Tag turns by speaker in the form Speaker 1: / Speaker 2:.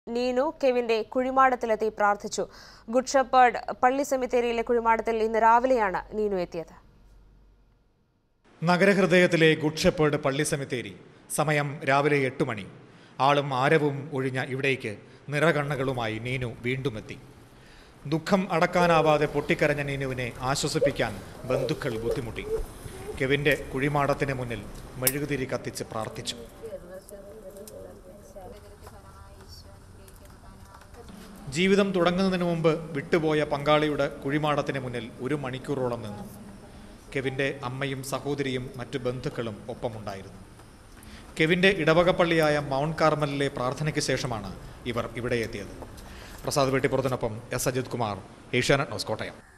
Speaker 1: നീനു കെവിന്റെ കുഴിമാടത്തിലെത്തി പ്രാർത്ഥിച്ചു good shepherd പള്ളി സെമിത്തേരിയിലെ കുഴിമാടത്തിൽ ഇന്ന് രാവിലെയാണ് നീനു എത്തിയത്
Speaker 2: നഗരഹൃദയത്തിലെ ഗുഡ് ഷെപ്പേർഡ് പള്ളി സെമിത്തേരി സമയം രാവിലെ എട്ട് മണി ആളും ആരവും ഒഴിഞ്ഞ ഇവിടേക്ക് നിറകണ്ണകളുമായി നീനു വീണ്ടും എത്തി ദുഃഖം അടക്കാനാവാതെ പൊട്ടിക്കരഞ്ഞ നീനുവിനെ ആശ്വസിപ്പിക്കാൻ ബന്ധുക്കൾ ബുദ്ധിമുട്ടി കെവിന്റെ കുഴിമാടത്തിന് മുന്നിൽ മെഴുകുതിരി കത്തിച്ച് പ്രാർത്ഥിച്ചു ജീവിതം തുടങ്ങുന്നതിന് മുമ്പ് വിട്ടുപോയ പങ്കാളിയുടെ കുഴിമാടത്തിന് മുന്നിൽ ഒരു മണിക്കൂറോളം നിന്നു കെവിന്റെ അമ്മയും സഹോദരിയും മറ്റു ബന്ധുക്കളും ഒപ്പമുണ്ടായിരുന്നു കെവിന്റെ ഇടവകപ്പള്ളിയായ മൗണ്ട് കാർമലിലെ പ്രാർത്ഥനയ്ക്ക് ശേഷമാണ് ഇവർ ഇവിടെ എത്തിയത് പ്രസാദ് വെട്ടിപ്പുറത്തിനൊപ്പം എസ് അജിത് കുമാർ ഏഷ്യാനെറ്റ് ന്യൂസ് കോട്ടയം